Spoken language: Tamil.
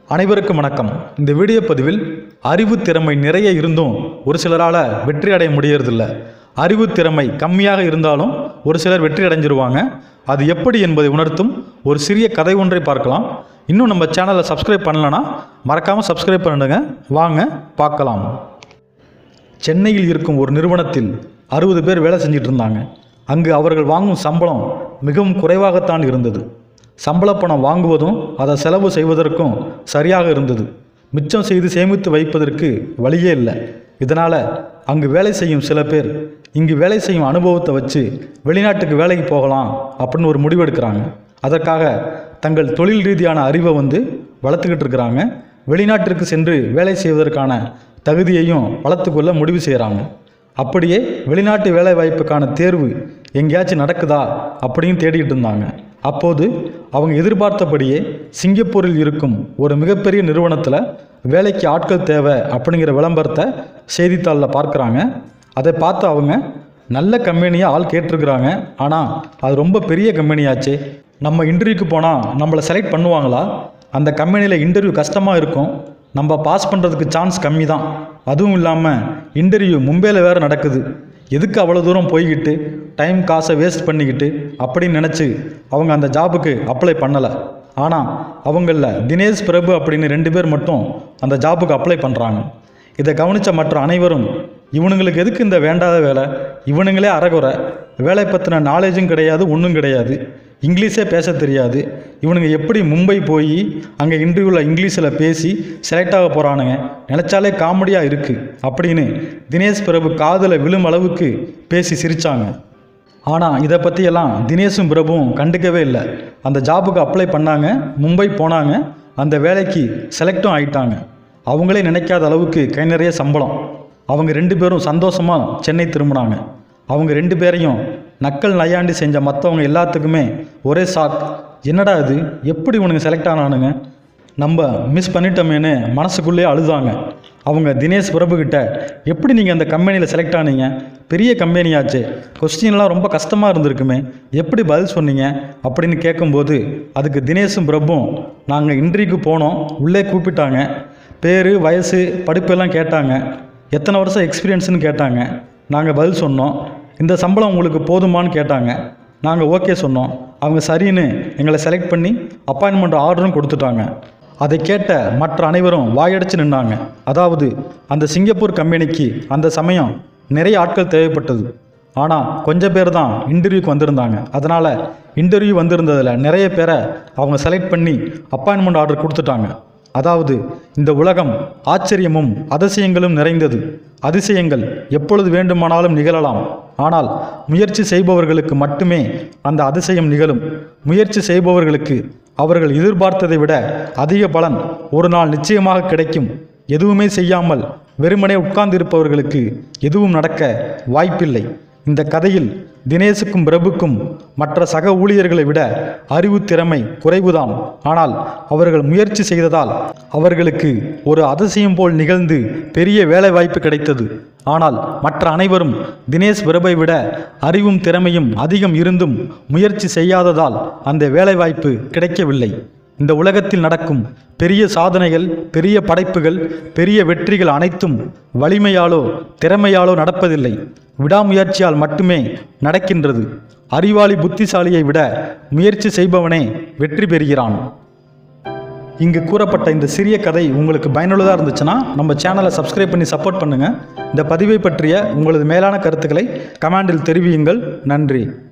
அனைவருக்கும் வணக்கம் இந்த வீடியோ பதிவில் அறிவு திறமை நிறைய இருந்தும் ஒரு சிலரால் வெற்றி அடைய முடியறதில்ல அறிவு திறமை கம்மியாக இருந்தாலும் ஒரு சிலர் வெற்றி அடைஞ்சிருவாங்க அது எப்படி என்பதை உணர்த்தும் ஒரு சிறிய கதை ஒன்றை பார்க்கலாம் இன்னும் நம்ம சேனலை சப்ஸ்கிரைப் பண்ணலனா மறக்காமல் சப்ஸ்கிரைப் பண்ணிடுங்க வாங்க பார்க்கலாம் சென்னையில் இருக்கும் ஒரு நிறுவனத்தில் அறுபது பேர் வேலை செஞ்சிட்டு இருந்தாங்க அங்கு அவர்கள் வாங்கும் சம்பளம் மிகவும் குறைவாகத்தான் இருந்தது சம்பள பணம் வாங்குவதும் அதை செலவு செய்வதற்கும் சரியாக இருந்தது மிச்சம் செய்து சேமித்து வைப்பதற்கு வழியே இல்லை இதனால் அங்கு வேலை செய்யும் சில பேர் இங்கு வேலை செய்யும் அனுபவத்தை வச்சு வெளிநாட்டுக்கு வேலைக்கு போகலாம் அப்படின்னு ஒரு முடிவு எடுக்கிறாங்க அதற்காக தங்கள் தொழில் ரீதியான அறிவை வந்து வளர்த்துக்கிட்டு இருக்கிறாங்க வெளிநாட்டிற்கு சென்று வேலை செய்வதற்கான தகுதியையும் வளர்த்துக்கொள்ள முடிவு செய்கிறாங்க அப்படியே வெளிநாட்டு வேலைவாய்ப்புக்கான தேர்வு எங்கேயாச்சும் நடக்குதா அப்படின்னு தேடிட்டு இருந்தாங்க அப்போது அவங்க எதிர்பார்த்தபடியே சிங்கப்பூரில் இருக்கும் ஒரு மிகப்பெரிய நிறுவனத்தில் வேலைக்கு ஆட்கள் தேவை அப்படிங்கிற விளம்பரத்தை செய்தித்தாளில் பார்க்குறாங்க அதை பார்த்து அவங்க நல்ல கம்பெனியாக ஆள் கேட்டிருக்கிறாங்க ஆனால் அது ரொம்ப பெரிய கம்பெனியாச்சே நம்ம இன்டர்வியூக்கு போனால் நம்மளை செலக்ட் பண்ணுவாங்களா அந்த கம்பெனியில் இன்டர்வியூ கஷ்டமாக இருக்கும் நம்ம பாஸ் பண்ணுறதுக்கு சான்ஸ் கம்மி தான் அதுவும் இல்லாமல் இன்டர்வியூ மும்பையில் வேறு நடக்குது எதுக்கு அவ்வளோ தூரம் போய்கிட்டு டைம் காசை வேஸ்ட் பண்ணிக்கிட்டு அப்படின்னு நினச்சி அவங்க அந்த ஜாபுக்கு அப்ளை பண்ணலை ஆனால் அவங்களில் தினேஷ் பிரபு அப்படின்னு ரெண்டு பேர் மட்டும் அந்த ஜாபுக்கு அப்ளை பண்ணுறாங்க இதை கவனித்த மற்ற அனைவரும் இவனுங்களுக்கு எதுக்கு இந்த வேண்டாத வேலை இவனுங்களே அறகுறை வேலை பற்றின நாலேஜும் கிடையாது ஒன்றும் கிடையாது இங்கிலீஷே பேச தெரியாது இவனுங்க எப்படி மும்பை போய் அங்கே இன்டர்வியூவில் இங்கிலீஷில் பேசி செலக்ட் ஆக போகிறானுங்க நினச்சாலே காமெடியாக இருக்குது அப்படின்னு தினேஷ் பிரபு காதில் விழும் அளவுக்கு பேசி சிரித்தாங்க ஆனால் இதை பற்றியெல்லாம் தினேஷும் பிரபுவும் கண்டுக்கவே இல்லை அந்த ஜாபுக்கு அப்ளை பண்ணாங்க மும்பை போனாங்க அந்த வேலைக்கு செலக்டும் ஆயிட்டாங்க அவங்களே நினைக்காத அளவுக்கு கை நிறைய சம்பளம் அவங்க ரெண்டு பேரும் சந்தோஷமாக சென்னை திரும்பினாங்க அவங்க ரெண்டு பேரையும் நக்கல் நையாண்டி செஞ்ச மற்றவங்க எல்லாத்துக்குமே ஒரே ஷாக் என்னடா இது எப்படி உனக்கு செலக்ட் ஆனானுங்க நம்ம மிஸ் பண்ணிட்டோமேன்னு மனசுக்குள்ளே அழுதாங்க அவங்க தினேஷ் பிரபு கிட்ட எப்படி நீங்கள் அந்த கம்பெனியில் செலக்ட் ஆனீங்க பெரிய கம்பெனியாச்சு கொஸ்டின்லாம் ரொம்ப கஷ்டமாக இருந்திருக்குமே எப்படி பதில் சொன்னீங்க அப்படின்னு கேட்கும்போது அதுக்கு தினேஷும் பிரபுவும் நாங்கள் இன்டர்வியூக்கு போனோம் உள்ளே கூப்பிட்டாங்க பேர் வயசு படிப்பெல்லாம் கேட்டாங்க எத்தனை வருஷம் எக்ஸ்பீரியன்ஸ்னு கேட்டாங்க நாங்கள் பதில் சொன்னோம் இந்த சம்பளம் உங்களுக்கு போதுமான்னு கேட்டாங்க நாங்கள் ஓகே சொன்னோம் அவங்க சரின்னு எங்களை செலக்ட் பண்ணி அப்பாயின்மெண்ட் ஆர்டரும் கொடுத்துட்டாங்க அதை கேட்ட மற்ற அனைவரும் வாயடைச்சு நின்னாங்க அதாவது அந்த சிங்கப்பூர் கம்பெனிக்கு அந்த சமயம் நிறைய ஆட்கள் தேவைப்பட்டது ஆனால் கொஞ்சம் பேர் தான் இன்டர்வியூக்கு வந்திருந்தாங்க அதனால் இன்டர்வியூ வந்திருந்ததில் நிறைய பேரை அவங்க செலக்ட் பண்ணி அப்பாயின்மெண்ட் ஆர்டர் கொடுத்துட்டாங்க அதாவது இந்த உலகம் ஆச்சரியமும் அதிசயங்களும் நிறைந்தது அதிசயங்கள் எப்பொழுது வேண்டுமானாலும் நிகழலாம் ஆனால் முயற்சி செய்பவர்களுக்கு மட்டுமே அந்த அதிசயம் நிகழும் முயற்சி செய்பவர்களுக்கு அவர்கள் எதிர்பார்த்ததை விட அதிக பலன் ஒரு நாள் நிச்சயமாக கிடைக்கும் எதுவுமே செய்யாமல் வெறுமனே உட்கார்ந்திருப்பவர்களுக்கு எதுவும் நடக்க வாய்ப்பில்லை இந்த கதையில் தினேஷுக்கும் பிரபுக்கும் மற்ற சக ஊழியர்களை விட அறிவு திறமை குறைவுதான் ஆனால் அவர்கள் முயற்சி செய்ததால் அவர்களுக்கு ஒரு அதிசயம் போல் நிகழ்ந்து பெரிய வேலை வாய்ப்பு கிடைத்தது ஆனால் மற்ற அனைவரும் தினேஷ் பிரபை விட அறிவும் திறமையும் அதிகம் இருந்தும் முயற்சி செய்யாததால் அந்த வேலைவாய்ப்பு கிடைக்கவில்லை இந்த உலகத்தில் நடக்கும் பெரிய சாதனைகள் பெரிய படைப்புகள் பெரிய வெற்றிகள் அனைத்தும் வலிமையாலோ திறமையாலோ நடப்பதில்லை விடாமுயற்சியால் மட்டுமே நடக்கின்றது அறிவாளி புத்திசாலியை விட முயற்சி செய்பவனே வெற்றி பெறுகிறான் இங்கு கூறப்பட்ட இந்த சிறிய கதை உங்களுக்கு பயனுள்ளதாக இருந்துச்சுன்னா நம்ம சேனலை சப்ஸ்கிரைப் பண்ணி சப்போர்ட் பண்ணுங்கள் இந்த பதிவை பற்றிய உங்களது மேலான கருத்துக்களை கமெண்டில் தெரிவியுங்கள் நன்றி